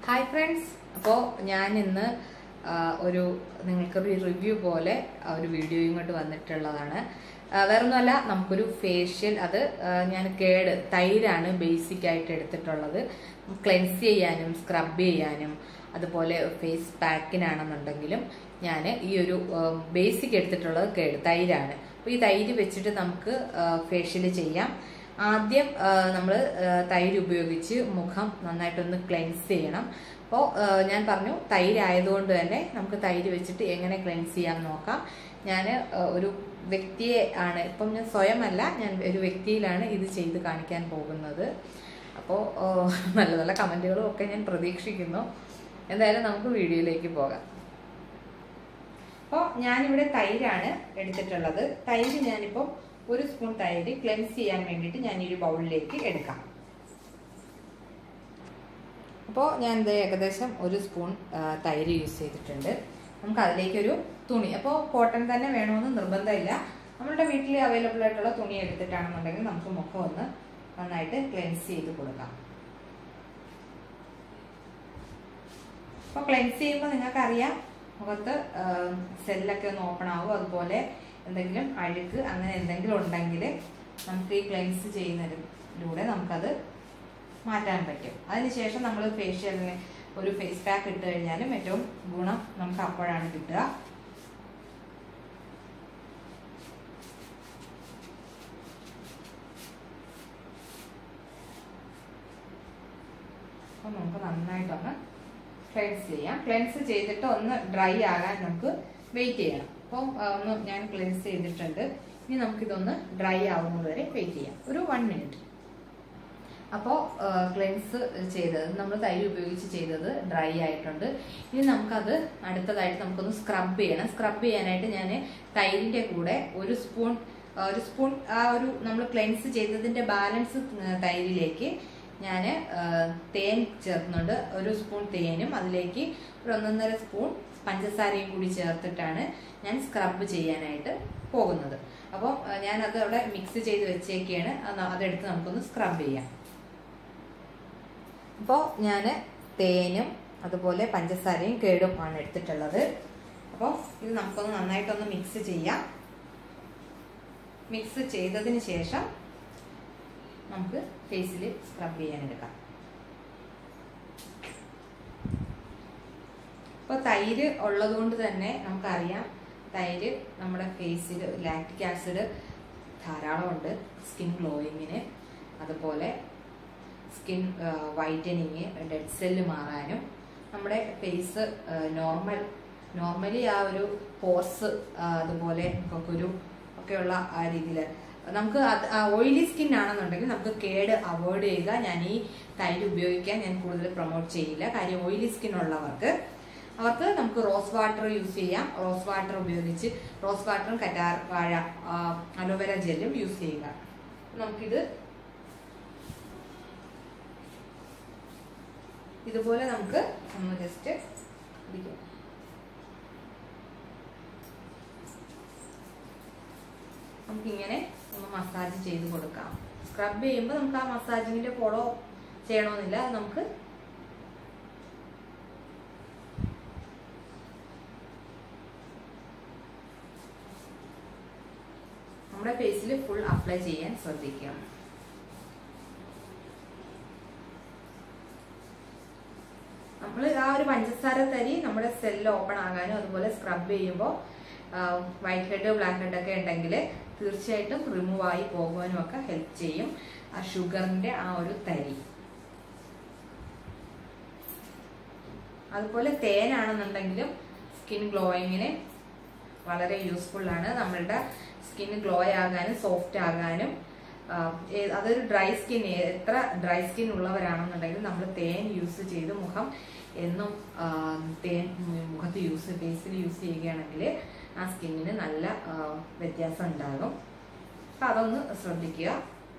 hi friends അപ്പോൾ ഞാൻ ഇന്ന് ആ, ഒരു നിങ്ങൾക്കൊരു റിവ്യൂ പോലെ ആ, ഒരു വീഡിയോ ഇങ്ങോട്ട് വന്നിട്ടുള്ളതാണ് ആ, വേറൊന്നുമല്ല നമുക്കൊരു ഫേഷ്യൽ അത് ആ, ഞാൻ കേട് തൈരാണ് ബേസിക് ആയിട്ട് എടുത്തിട്ടുള്ളത് ക്ലെൻസ് ചെയ്യാനും സ്ക്രബ് ചെയ്യാനും അതുപോലെ ഫേസ് പാക്കിനാണെന്നുണ്ടെങ്കിലും ഞാൻ ഈ ഒരു ബേസിക് എടുത്തിട്ടുള്ളത് കേട് തൈരാണ് അപ്പോൾ ഈ തൈര് വെച്ചിട്ട് നമുക്ക് ഫേഷ്യൽ ചെയ്യാം ആദ്യം നമ്മൾ തൈര് ഉപയോഗിച്ച് മുഖം നന്നായിട്ടൊന്ന് ക്ലെൻസ് ചെയ്യണം അപ്പോൾ ഞാൻ പറഞ്ഞു തൈര് ആയതുകൊണ്ട് തന്നെ നമുക്ക് തൈര് വെച്ചിട്ട് എങ്ങനെ ക്ലെൻസ് ചെയ്യാൻ നോക്കാം ഞാൻ ഒരു വ്യക്തിയെ ആണ് ഇപ്പം ഞാൻ സ്വയമല്ല ഞാൻ ഒരു വ്യക്തിയിലാണ് ഇത് ചെയ്ത് കാണിക്കാൻ പോകുന്നത് അപ്പോൾ നല്ല നല്ല കമൻറ്റുകളും ഒക്കെ ഞാൻ പ്രതീക്ഷിക്കുന്നു എന്തായാലും നമുക്ക് വീഡിയോയിലേക്ക് പോകാം അപ്പോൾ ഞാനിവിടെ തൈരാണ് എടുത്തിട്ടുള്ളത് തൈര് ഞാനിപ്പോൾ ഒരു സ്പൂൺ തൈര് ക്ലെൻസ് ചെയ്യാൻ വേണ്ടിയിട്ട് ഞാൻ ഈ ഒരു ബൗളിലേക്ക് എടുക്കാം അപ്പോൾ ഞാൻ ഇത് ഏകദേശം ഒരു സ്പൂൺ ആ, തൈര് യൂസ് ചെയ്തിട്ടുണ്ട് നമുക്ക് അതിലേക്കൊരു തുണി അപ്പോൾ കോട്ടൺ തന്നെ വേണമെന്ന് നിർബന്ധമില്ല നമ്മളുടെ വീട്ടിൽ അവൈലബിൾ ആയിട്ടുള്ള തുണി എടുത്തിട്ടാണെന്നുണ്ടെങ്കിൽ നമുക്ക് മുഖം ഒന്ന് നന്നായിട്ട് ക്ലെൻസ് ചെയ്ത് കൊടുക്കാം അപ്പോൾ ക്ലെൻസ് ചെയ്യുമ്പോൾ നിങ്ങൾക്കറിയാം മുഖത്ത് സെല്ലൊക്കെ ഒന്ന് ഓപ്പൺ ആവും അതുപോലെ എന്തെങ്കിലും അഴുക്ക് അങ്ങനെ എന്തെങ്കിലും ഉണ്ടെങ്കിൽ നമുക്ക് ഈ ക്ലെൻസ് ചെയ്യുന്നതിലൂടെ നമുക്കത് മാറ്റാൻ പറ്റും അതിനുശേഷം നമ്മൾ ഫേഷ്യലിന് ഒരു ഫേസ് പാക്ക് ഇട്ട് കഴിഞ്ഞാലും ഏറ്റവും ഗുണം നമുക്ക് അപ്പോഴാണ് കിട്ടുക അപ്പം നമുക്ക് നന്നായിട്ടൊന്ന് ക്ലെൻസ് ചെയ്യാം ക്ലെൻസ് ചെയ്തിട്ട് ഒന്ന് ഡ്രൈ ആകാൻ നമുക്ക് വെയിറ്റ് ചെയ്യണം അപ്പം ആ, ഒന്ന് ഞാൻ ക്ലെൻസ് ചെയ്തിട്ടുണ്ട് ഇനി നമുക്കിതൊന്ന് ഡ്രൈ ആവുന്നത് വരെ വെയിറ്റ് ചെയ്യാം ഒരു വൺ മിനിറ്റ് അപ്പോൾ ക്ലെൻസ് ചെയ്തത് നമ്മൾ തൈര് ഉപയോഗിച്ച് ചെയ്തത് ഡ്രൈ ആയിട്ടുണ്ട് ഇനി നമുക്കത് അടുത്തതായിട്ട് നമുക്കൊന്ന് സ്ക്രബ് ചെയ്യണം സ്ക്രബ് ചെയ്യാനായിട്ട് ഞാൻ തൈരിൻ്റെ കൂടെ ഒരു സ്പൂൺ ആ, ഒരു സ്പൂൺ ആ ഒരു നമ്മൾ ക്ലെൻസ് ചെയ്തതിൻ്റെ ബാലൻസ് തൈരിലേക്ക് ഞാൻ തേൻ ചേർക്കുന്നുണ്ട് ഒരു സ്പൂൺ തേനും അതിലേക്ക് ഒരു ഒന്നൊന്നര സ്പൂൺ പഞ്ചസാരയും കൂടി ചേർത്തിട്ടാണ് ഞാൻ സ്ക്രബ് ചെയ്യാനായിട്ട് പോകുന്നത് അപ്പോൾ ഞാൻ അത് അവിടെ മിക്സ് ചെയ്ത് വെച്ചേക്കാണ് അത് അതെടുത്ത് നമുക്കൊന്ന് സ്ക്രബ് ചെയ്യാം അപ്പോൾ ഞാൻ തേനും അതുപോലെ പഞ്ചസാരയും കേടും ആണ് എടുത്തിട്ടുള്ളത് അപ്പോൾ ഇത് നമുക്കൊന്ന് നന്നായിട്ടൊന്ന് മിക്സ് ചെയ്യാം മിക്സ് ചെയ്തതിന് ശേഷം നമുക്ക് ഫേസിൽ സ്ക്രബ് ചെയ്യാൻ എടുക്കാം ഇപ്പോൾ തൈര് ഉള്ളത് കൊണ്ട് തന്നെ നമുക്കറിയാം തൈര് നമ്മുടെ ഫേസിൽ ലാക്റ്റിക് ആസിഡ് ധാരാളമുണ്ട് സ്കിൻ ഗ്ലോയിങ്ങിന് അതുപോലെ സ്കിൻ വൈറ്റനിങ് ഡെഡ് സെല്ല് മാറാനും നമ്മുടെ ഫേസ് നോർമൽ നോർമലി ആ ഒരു പോർസ് അതുപോലെ കുരു ഒക്കെയുള്ള ആ രീതിയിൽ നമുക്ക് അത് ഓയിലി സ്കിൻ ആണെന്നുണ്ടെങ്കിൽ നമുക്ക് കേട് അവോയ്ഡ് ചെയ്യുക ഞാൻ ഈ തൈര് ഉപയോഗിക്കാൻ ഞാൻ കൂടുതൽ പ്രൊമോട്ട് ചെയ്യില്ല കാര്യം ഓയിലി സ്കിൻ ഉള്ളവർക്ക് അവർക്ക് നമുക്ക് റോസ് വാട്ടർ യൂസ് ചെയ്യാം റോസ് വാട്ടർ ഉപയോഗിച്ച് റോസ് വാട്ടറും കറ്റാർ വാഴ അലോവേര ജെല്ലും യൂസ് ചെയ്യുക നമുക്കിത് ഇതുപോലെ നമുക്ക് ഒന്ന് ജസ്റ്റ് പിടിക്കാം നമുക്കിങ്ങനെ ഒന്ന് മസാജ് ചെയ്ത് കൊടുക്കാം സ്ക്രബ് ചെയ്യുമ്പോൾ നമുക്ക് ആ മസാജിങ്ങിന്റെ ഫോളോ ചെയ്യണമെന്നില്ല അത് നമുക്ക് നമ്മുടെ ഫേസിൽ ഫുൾ അപ്ലൈ ചെയ്യാൻ ശ്രദ്ധിക്കുക നമ്മൾ ആ ഒരു പഞ്ചസാര തരി നമ്മുടെ സെല്ല് ഓപ്പൺ ആകാനും അതുപോലെ സ്ക്രബ് ചെയ്യുമ്പോൾ വൈറ്റ് ഹെഡ് ബ്ലാക്ക് ഹെഡ് ഒക്കെ ഉണ്ടെങ്കിൽ തീർച്ചയായിട്ടും റിമൂവ് ആയി പോകുവാനും ഒക്കെ ഹെൽപ്പ് ചെയ്യും ആ ഷുഗറിന്റെ ആ ഒരു തരി അതുപോലെ തേനാണെന്നുണ്ടെങ്കിലും സ്കിൻ ഗ്ലോയിങ്ങിന് വളരെ യൂസ്ഫുൾ ആണ് നമ്മളുടെ സ്കിൻ ഗ്ലോ ആകാനും സോഫ്റ്റ് ആകാനും ആ, ഏ- അതൊരു ഡ്രൈ സ്കിൻ എത്ര ഡ്രൈ സ്കിൻ ഉള്ളവരാണെന്നുണ്ടെങ്കിൽ നമ്മൾ തേൻ യൂസ് ചെയ്ത് മുഖം എന്നും ആ, തേൻ മുഖത്ത് യൂസ് ഫേസിൽ യൂസ് ചെയ്യുകയാണെങ്കിൽ ആ സ്കിന്നിന് നല്ല ആ, വ്യത്യാസം ഉണ്ടാകും അപ്പം അതൊന്ന് ശ്രദ്ധിക്കുക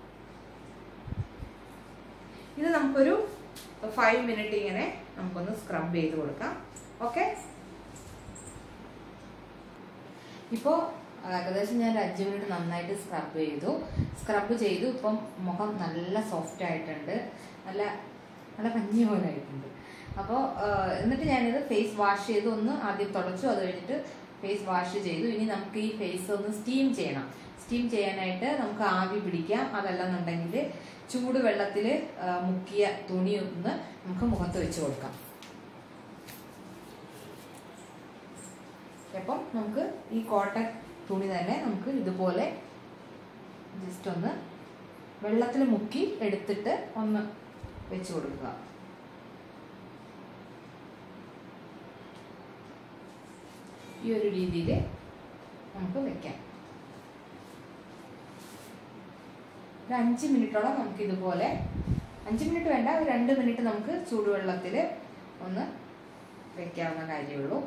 ഇത് നമുക്കൊരു ഫൈവ് മിനിറ്റ് ഇങ്ങനെ നമുക്കൊന്ന് സ്ക്രബ് ചെയ്ത് കൊടുക്കാം ഓക്കെ ഇപ്പോൾ ഏകദേശം ഞാൻ ഒരു അഞ്ച് മിനിറ്റ് നന്നായിട്ട് സ്ക്രബ് ചെയ്തു സ്ക്രബ് ചെയ്തു ഇപ്പം മുഖം നല്ല സോഫ്റ്റ് ആയിട്ടുണ്ട് നല്ല നല്ല പഞ്ഞി പോലെ ആയിട്ടുണ്ട് അപ്പോൾ എന്നിട്ട് ഞാനിത് ഫേസ് വാഷ് ചെയ്ത് ഒന്ന് ആദ്യം തുടച്ചു അത് കഴിഞ്ഞിട്ട് ഫേസ് വാഷ് ചെയ്തു ഇനി നമുക്ക് ഈ ഫേസ് ഒന്ന് സ്റ്റീം ചെയ്യണം സ്റ്റീം ചെയ്യാനായിട്ട് നമുക്ക് ആവി പിടിക്കാം അതല്ലെന്നുണ്ടെങ്കിൽ ചൂടുവെള്ളത്തിൽ മുക്കിയ തുണി ഒന്ന് നമുക്ക് മുഖത്ത് വെച്ച് കൊടുക്കാം അപ്പം നമുക്ക് ഈ കോട്ടൺ തുണി തന്നെ നമുക്ക് ഇതുപോലെ ജസ്റ്റ് ഒന്ന് വെള്ളത്തിൽ മുക്കി എടുത്തിട്ട് ഒന്ന് വെച്ച് കൊടുക്കുക ഈ ഒരു രീതിയിൽ നമുക്ക് വെക്കാം ഒരു അഞ്ച് മിനിറ്റോളം നമുക്ക് ഇതുപോലെ അഞ്ച് മിനിറ്റ് വേണ്ട ഒരു രണ്ട് മിനിറ്റ് നമുക്ക് ചൂടുവെള്ളത്തിൽ ഒന്ന് വെക്കാവുന്ന കാര്യമുള്ളൂ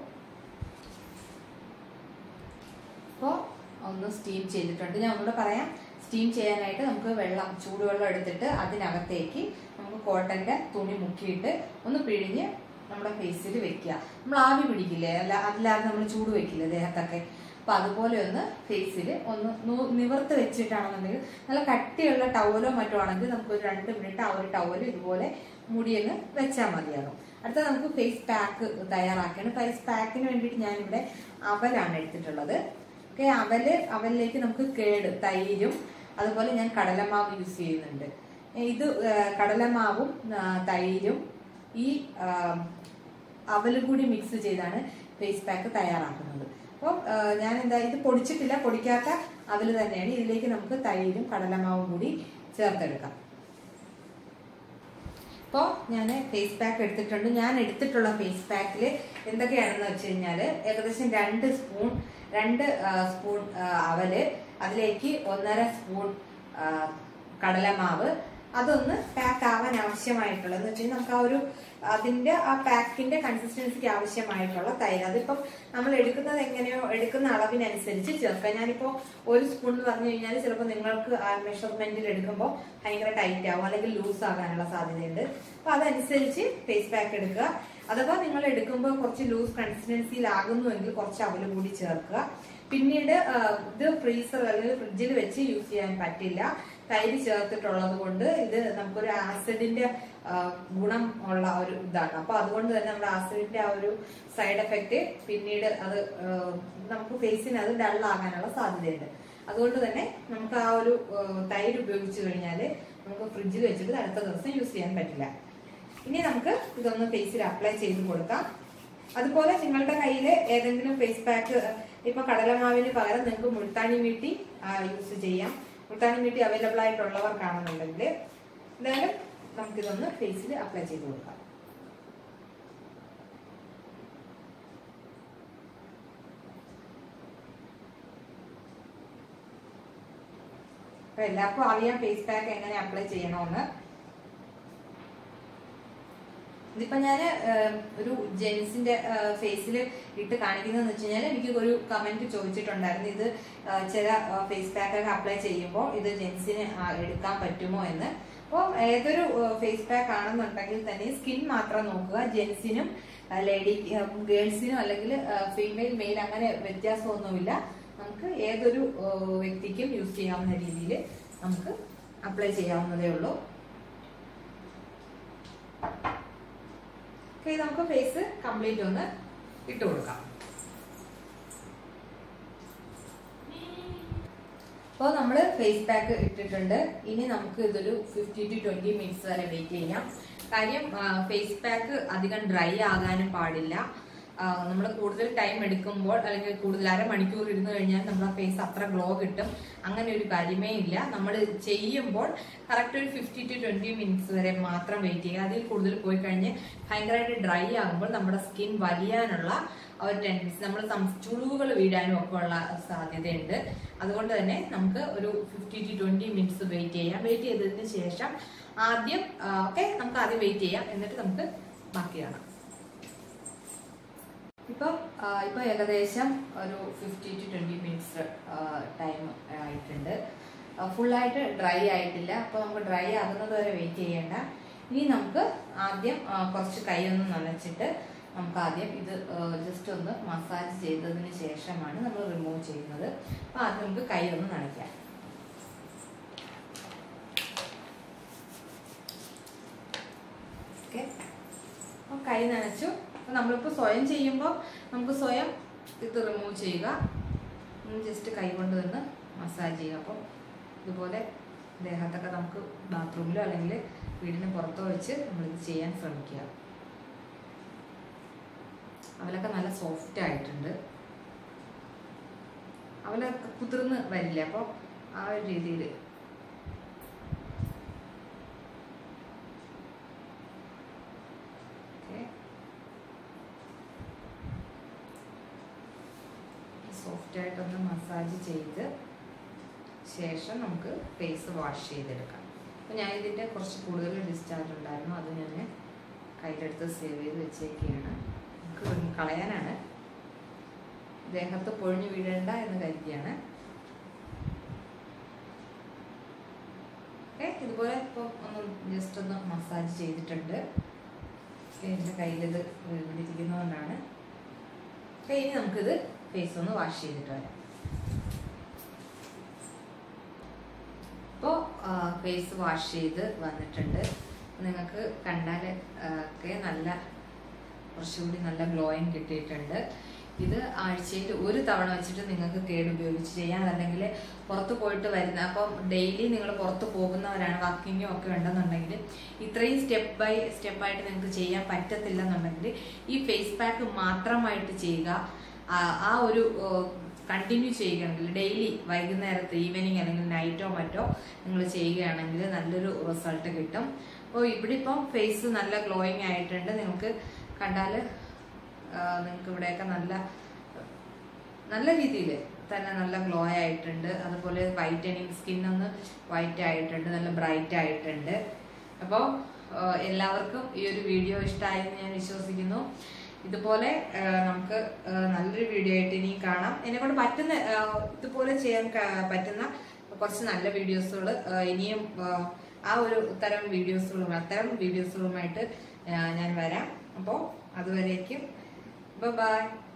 ഇപ്പോൾ ഒന്ന് സ്റ്റീം ചെയ്തിട്ടുണ്ട് ഞാൻ ഒന്നുകൂടെ പറയാം സ്റ്റീം ചെയ്യാനായിട്ട് നമുക്ക് വെള്ളം ചൂടുവെള്ളം എടുത്തിട്ട് അതിനകത്തേക്ക് നമുക്ക് കോട്ടന്റെ തുണി മുക്കിയിട്ട് ഒന്ന് പിഴിഞ്ഞ് നമ്മുടെ ഫേസിൽ വെക്കുക നമ്മൾ ആവി പിടിക്കില്ലേ അല്ല അതില്ലാതെ നമ്മൾ ചൂട് വെക്കില്ലേ ദേഹത്തൊക്കെ അപ്പൊ അതുപോലെ ഒന്ന് ഫേസിൽ ഒന്ന് നു- നിവർത്ത് വെച്ചിട്ടാണെന്നുണ്ടെങ്കിൽ നല്ല കട്ടിയുള്ള ടവലോ മറ്റോ ആണെങ്കിൽ നമുക്ക് ഒരു രണ്ട് മിനിറ്റ് ആ ഒരു ടവൽ ഇതുപോലെ മുടിയൊന്ന് വെച്ചാൽ മതിയാകും അടുത്ത നമുക്ക് ഫേസ് പാക്ക് തയ്യാറാക്കണം ഫേസ് പാക്കിന് വേണ്ടിയിട്ട് ഞാനിവിടെ അവലാണ് എടുത്തിട്ടുള്ളത് ഓക്കെ അവല് അവലിലേക്ക് നമുക്ക് കേട് തൈരും അതുപോലെ ഞാൻ കടലമാവ് യൂസ് ചെയ്യുന്നുണ്ട് ഇത് ആ, കടലമാവും ആ, തൈരും ഈ ആ, അവലും കൂടി മിക്സ് ചെയ്താണ് ഫേസ് പാക്ക് തയ്യാറാക്കുന്നത് അപ്പോൾ ഞാൻ എന്താ ഇത് പൊടിച്ചിട്ടില്ല പൊടിക്കാത്ത അവല് തന്നെയാണ് ഇതിലേക്ക് നമുക്ക് തൈരും കടലമാവും കൂടി ചേർത്തെടുക്കാം ഇപ്പോൾ ഞാൻ ഫേസ് പാക്ക് എടുത്തിട്ടുണ്ട് ഞാൻ എടുത്തിട്ടുള്ള ഫേസ് പാക്കിൽ എന്തൊക്കെയാണെന്ന് വെച്ച് കഴിഞ്ഞാൽ ഏകദേശം രണ്ട് സ്പൂൺ രണ്ട് ആ, സ്പൂൺ ആ, അവല് അതിലേക്ക് ഒന്നര സ്പൂൺ ആ, കടലമാവ് അതൊന്ന് പാക്ക് ആവാൻ ആവശ്യമായിട്ടുള്ള എന്ന് വെച്ചാൽ നമുക്ക് ആ ഒരു അതിന്റെ ആ പാക്കിന്റെ കൺസിസ്റ്റൻസിക്ക് ആവശ്യമായിട്ടുള്ള തൈര് അതിപ്പം നമ്മൾ എടുക്കുന്നത് എങ്ങനെയോ എടുക്കുന്ന അളവിനനുസരിച്ച് ചേർക്കാം ഞാനിപ്പോ ഒരു സ്പൂൺ എന്ന് പറഞ്ഞു കഴിഞ്ഞാൽ ചിലപ്പോൾ നിങ്ങൾക്ക് ആ മെഷർമെന്റിൽ എടുക്കുമ്പോൾ ഭയങ്കര ടൈറ്റ് ആവും അല്ലെങ്കിൽ ലൂസ് ആകാനുള്ള സാധ്യതയുണ്ട് അപ്പൊ അതനുസരിച്ച് ഫേസ് പാക്ക് എടുക്കുക അഥവാ നിങ്ങൾ എടുക്കുമ്പോൾ കുറച്ച് ലൂസ് കൺസിസ്റ്റൻസിയിലാകുന്നുവെങ്കിൽ കുറച്ച് അവല് കൂടി ചേർക്കുക പിന്നീട് ആ, ഇത് ഫ്രീസർ അല്ലെങ്കിൽ ഫ്രിഡ്ജിൽ വെച്ച് യൂസ് ചെയ്യാൻ പറ്റില്ല തൈര് ചേർത്തിട്ടുള്ളത് കൊണ്ട് ഇത് നമുക്കൊരു ആസിഡിന്റെ ആ, ഗുണം ഉള്ള ഒരു ഇതാണ് അപ്പൊ അതുകൊണ്ട് തന്നെ നമ്മുടെ ആസിഡിന്റെ ആ ഒരു സൈഡ് എഫക്റ്റ് പിന്നീട് അത് ആ, നമുക്ക് ഫേസിന് അത് ഡള്ളാകാനുള്ള സാധ്യതയുണ്ട് അതുകൊണ്ട് തന്നെ നമുക്ക് ആ ഒരു ആ, തൈര് ഉപയോഗിച്ച് കഴിഞ്ഞാൽ നമുക്ക് ഫ്രിഡ്ജിൽ വെച്ചിട്ട് അടുത്ത ദിവസം യൂസ് ചെയ്യാൻ പറ്റില്ല ഇനി നമുക്ക് ഇതൊന്ന് ഫേസിൽ അപ്ലൈ ചെയ്ത് കൊടുക്കാം അതുപോലെ നിങ്ങളുടെ കയ്യിൽ ഏതെങ്കിലും ഫേസ് പാക്ക് ഇപ്പൊ കടലമാവിന് പകരം നിങ്ങൾക്ക് മുൾത്താണി മീട്ടി യൂസ് ചെയ്യാം മുൾത്താണി മീട്ടി അവൈലബിൾ ആയിട്ടുള്ളവർക്കാണെന്നുണ്ടെങ്കിൽ എന്തായാലും നമുക്കിതൊന്ന് ഫേസിൽ അപ്ലൈ ചെയ്ത് കൊടുക്കാം അപ്പൊ എല്ലാവർക്കും അറിയാം ഫേസ് പാക്ക് എങ്ങനെ അപ്ലൈ ചെയ്യണമെന്ന് ഇതിപ്പോ ഞാൻ ഒരു ജെൻസിന്റെ ഫേസിൽ ഇട്ട് കാണിക്കുന്നതെന്ന് വെച്ച് കഴിഞ്ഞാൽ എനിക്ക് ഒരു കമന്റ് ചോദിച്ചിട്ടുണ്ടായിരുന്നു ഇത് ആ, ചില ഫേസ് പാക്ക് ഒക്കെ അപ്ലൈ ചെയ്യുമ്പോൾ ഇത് ജെൻസിന് ആ, എടുക്കാൻ പറ്റുമോ എന്ന് അപ്പോൾ ഏതൊരു ഫേസ് പാക്ക് ആണെന്നുണ്ടെങ്കിൽ തന്നെ സ്കിൻ മാത്രം നോക്കുക ജെൻസിനും ലേഡി ഗേൾസിനും അല്ലെങ്കിൽ ഫീമെയിൽ മെയിൽ അങ്ങനെ വ്യത്യാസമൊന്നുമില്ല നമുക്ക് ഏതൊരു ആ, വ്യക്തിക്കും യൂസ് ചെയ്യാവുന്ന രീതിയിൽ നമുക്ക് അപ്ലൈ ചെയ്യാവുന്നതേ ഉള്ളൂ ഓക്കെ നമുക്ക് ഫേസ് കംപ്ലീറ്റ് ഒന്ന് ഇട്ട് കൊടുക്കാം അപ്പോൾ നമ്മൾ ഫേസ് പാക്ക് ഇട്ടിട്ടുണ്ട് ഇനി നമുക്ക് ഇതൊരു ഫിഫ്റ്റി ടു ട്വന്റി മിനിറ്റ്സ് വരെ വെയിറ്റ് ചെയ്യാം കാര്യം ഫേസ് പാക്ക് അധികം ഡ്രൈ ആകാനും പാടില്ല നമ്മൾ കൂടുതൽ ടൈം എടുക്കുമ്പോൾ അല്ലെങ്കിൽ കൂടുതൽ അരമണിക്കൂർ ഇരുന്ന് കഴിഞ്ഞാൽ നമ്മുടെ ഫേസ് അത്ര ഗ്ലോ കിട്ടും അങ്ങനെ ഒരു കാര്യമേ ഇല്ല നമ്മൾ ചെയ്യുമ്പോൾ കറക്റ്റ് ഒരു ഫിഫ്റ്റി ടു ട്വന്റി മിനിറ്റ്സ് വരെ മാത്രം വെയിറ്റ് ചെയ്യുക അതിൽ കൂടുതൽ പോയി കഴിഞ്ഞ് ഭയങ്കരമായിട്ട് ഡ്രൈ ആകുമ്പോൾ നമ്മുടെ സ്കിൻ വലിയാനുള്ള ആ ഒരു ടെൻഡൻസി നമ്മൾ ചുളിവുകൾ വീഴാനും ഒക്കെ ഉള്ള സാധ്യതയുണ്ട് അതുകൊണ്ട് തന്നെ നമുക്ക് ഒരു fifty to twenty minutes wait ചെയ്യാം വെയിറ്റ് ചെയ്തതിന് ശേഷം ആദ്യം ഓക്കെ നമുക്ക് ആദ്യം വെയിറ്റ് ചെയ്യാം എന്നിട്ട് നമുക്ക് ബാക്കി കാണാം ഇപ്പം ആ, ഇപ്പം ഏകദേശം ഒരു fifty to twenty minutes time ആയിട്ടുണ്ട് ഫുള്ളായിട്ട് ഡ്രൈ ആയിട്ടില്ല അപ്പോൾ നമുക്ക് ഡ്രൈ ആകുന്നത് വരെ വെയിറ്റ് ചെയ്യേണ്ട ഇനി നമുക്ക് ആദ്യം ആ, കുറച്ച് കൈ ഒന്ന് നനച്ചിട്ട് നമുക്ക് ആദ്യം ഇത് ജസ്റ്റ് ഒന്ന് മസാജ് ചെയ്തതിന് ശേഷമാണ് നമ്മൾ റിമൂവ് ചെയ്യുന്നത് അപ്പോൾ ആദ്യം നമുക്ക് കൈ ഒന്ന് നനയ്ക്കാം ഓക്കെ അപ്പോൾ കൈ നനച്ചു അപ്പോൾ നമ്മളിപ്പോൾ സ്വയം ചെയ്യുമ്പോൾ നമുക്ക് സ്വയം ഇത് റിമൂവ് ചെയ്യുക ജസ്റ്റ് കൈ കൊണ്ട് നിന്ന് മസാജ് ചെയ്യുക അപ്പോൾ ഇതുപോലെ ദേഹത്തൊക്കെ നമുക്ക് ബാത്റൂമിലോ അല്ലെങ്കിൽ വീടിന് പുറത്തോ വെച്ച് നമ്മളിത് ചെയ്യാൻ ശ്രമിക്കുക അവലൊക്കെ നല്ല സോഫ്റ്റ് ആയിട്ടുണ്ട് അവലൊക്കെ കുതിർന്ന് വരില്ല അപ്പോൾ ആ ഒരു രീതിയിൽ സോഫ്റ്റ് ആയിട്ടൊന്ന് മസാജ് ചെയ്ത് ശേഷം നമുക്ക് ഫേസ് വാഷ് ചെയ്തെടുക്കാം അപ്പോൾ ഞാൻ ഇതിൻ്റെ കുറച്ച് കൂടുതൽ ഡിസ്ചാർജ് ഉണ്ടായിരുന്നു അത് ഞാൻ കയ്യിലെടുത്ത് സേവ് ചെയ്ത് വെച്ചേക്കുകയാണ് നമുക്ക് കളയാനാണ് ദേഹത്ത് പൊഴിഞ്ഞു വീഴേണ്ട എന്ന് കരുതിയാണ് ഓക്കെ ഇതുപോലെ ഇപ്പം ഒന്ന് ജസ്റ്റ് ഒന്ന് മസാജ് ചെയ്തിട്ടുണ്ട് എൻ്റെ കയ്യിലിത് ഇവിടെ ഇരിക്കുന്നതുകൊണ്ടാണ് ഓക്കെ ഇനി നമുക്കിത് ഫേസ് ഒന്ന് വാഷ് ചെയ്തിട്ട് വരാം ഇപ്പോൾ ഫേസ് വാഷ് ചെയ്ത് വന്നിട്ടുണ്ട് നിങ്ങൾക്ക് കണ്ടാൽ ഒക്കെ നല്ല കുറച്ചുകൂടി നല്ല ഗ്ലോയിങ് കിട്ടിയിട്ടുണ്ട് ഇത് ആഴ്ചയിൽ ഒരു തവണ വെച്ചിട്ട് നിങ്ങൾക്ക് കേട് ഉപയോഗിച്ച് ചെയ്യാം അല്ലെങ്കിൽ പുറത്ത് പോയിട്ട് വരുന്ന അപ്പം ഡെയിലി നിങ്ങൾ പുറത്ത് പോകുന്നവരാണ് വർക്കിങ്ങോ ഒക്കെ ഉണ്ടെന്നുണ്ടെങ്കിൽ ഇത്രയും സ്റ്റെപ്പ് ബൈ സ്റ്റെപ്പായിട്ട് നിങ്ങൾക്ക് ചെയ്യാൻ പറ്റത്തില്ലെന്നുണ്ടെങ്കിൽ ഈ ഫേസ് പാക്ക് മാത്രമായിട്ട് ചെയ്യുക ആ- ആ ഒരു കണ്ടിന്യൂ ചെയ്യുകയാണെങ്കിൽ ഡെയിലി വൈകുന്നേരത്ത് ഈവനിങ് അല്ലെങ്കിൽ നൈറ്റോ മറ്റോ നിങ്ങൾ ചെയ്യുകയാണെങ്കിൽ നല്ലൊരു റിസൾട്ട് കിട്ടും അപ്പോൾ ഇവിടെ ഇപ്പം ഫേസ് നല്ല ഗ്ലോയിങ് ആയിട്ടുണ്ട് നിങ്ങൾക്ക് കണ്ടാൽ നിങ്ങൾക്ക് ഇവിടെയൊക്കെ നല്ല നല്ല രീതിയിൽ തന്നെ നല്ല ഗ്ലോ ആയിട്ടുണ്ട് അതുപോലെ വൈറ്റനിങ് സ്കിൻ ഒന്ന് വൈറ്റ് ആയിട്ടുണ്ട് നല്ല ബ്രൈറ്റ് ആയിട്ടുണ്ട് അപ്പോൾ എല്ലാവർക്കും ഈ ഒരു വീഡിയോ ഇഷ്ടമായെന്ന് ഞാൻ വിശ്വസിക്കുന്നു ഇതുപോലെ ആ, നമുക്ക് ആ, നല്ലൊരു വീഡിയോ ആയിട്ട് ഇനിയും കാണാം എന്നെ കൊണ്ട് പറ്റുന്ന ആ, ഇതുപോലെ ചെയ്യാൻ ക- പറ്റുന്ന കുറച്ച് നല്ല വീഡിയോസുകൾ ഇനിയും ആ, ആ ഒരു തരം വീഡിയോസുകളും അത്തരം വീഡിയോസുകളുമായിട്ട് ആ, ഞാൻ വരാം അപ്പോൾ അതുവരേക്കും ബൈ